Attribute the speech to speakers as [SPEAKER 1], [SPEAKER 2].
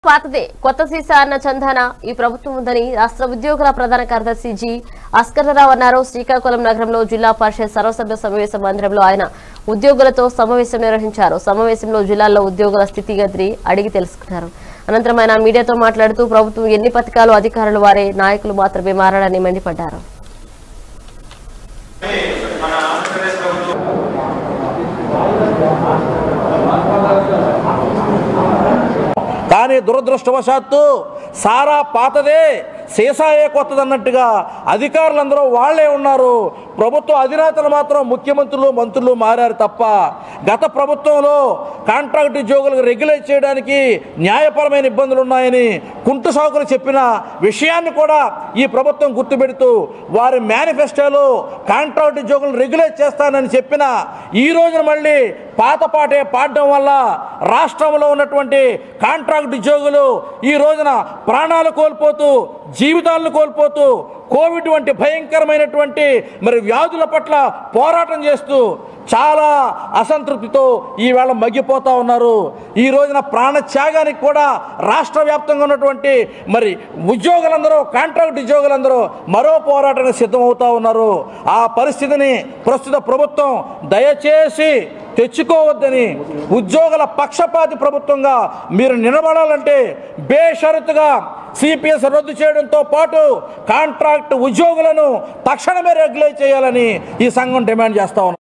[SPEAKER 1] పాతదే కొత్త సీసా అన్న చందాన ఈ ప్రభుత్వం ఉందని రాష్ట్ర ఉద్యోగుల ప్రధాన కార్యదర్శి జి అస్కరరావు అన్నారు శ్రీకాకుళం నగరంలో జిల్లా పరిషత్ సర్వసభ్య సమావేశ మందిరంలో ఆయన ఉద్యోగులతో సమావేశం నిర్వహించారు సమావేశంలో జిల్లాలో ఉద్యోగుల స్థితిగతిని అడిగి తెలుసుకున్నారు అనంతరం ఆయన మీడియాతో మాట్లాడుతూ ప్రభుత్వం ఎన్ని పథకాలు అధికారులు వారే నాయకులు మాత్రమే మారాడని మండిపడ్డారు
[SPEAKER 2] కానీ దురదృష్టవశాత్తు సారా పాతదే సీసాయే కొత్తదన్నట్టుగా అధికారులందరూ వాళ్ళే ఉన్నారు ప్రభుత్వ అధినేతలు మాత్రం ముఖ్యమంత్రులు మంత్రులు మారారు తప్ప గత ప్రభుత్వంలో కాంట్రాక్ట్ ఉద్యోగులకు రెగ్యులేట్ చేయడానికి న్యాయపరమైన ఇబ్బందులు ఉన్నాయని కుంటు సాకులు చెప్పిన విషయాన్ని కూడా ఈ ప్రభుత్వం గుర్తుపెడుతూ వారి మేనిఫెస్టోలో కాంట్రాక్ట్ ఉద్యోగులను రెగ్యులేట్ చేస్తానని చెప్పిన ఈ రోజున మళ్ళీ పాత పాటే పాడడం వల్ల రాష్ట్రంలో ఉన్నటువంటి కాంట్రాక్ట్ ఉద్యోగులు ఈ రోజున ప్రాణాలు కోల్పోతూ జీవితాలను కోల్పోతూ కోవిడ్ వంటి భయంకరమైనటువంటి మరి వ్యాధుల పట్ల పోరాటం చేస్తూ చాలా అసంతృప్తితో ఈవేళ మగ్గిపోతా ఉన్నారు ఈ రోజున ప్రాణత్యాగానికి కూడా రాష్ట్ర వ్యాప్తంగా ఉన్నటువంటి మరి ఉద్యోగులందరూ కాంట్రాక్ట్ ఉద్యోగులందరూ మరో పోరాటానికి సిద్ధమవుతా ఉన్నారు ఆ పరిస్థితిని ప్రస్తుత ప్రభుత్వం దయచేసి తెచ్చుకోవద్దని ఉద్యోగుల పక్షపాతి ప్రభుత్వంగా మీరు నిలబడాలంటే బేషరతుగా సిపిఎస్ రద్దు చేయడంతో పాటు కాంట్రాక్ట్ ఉద్యోగులను తక్షణమే రెగ్యులేట్ చేయాలని ఈ సంఘం డిమాండ్ చేస్తా ఉన్నారు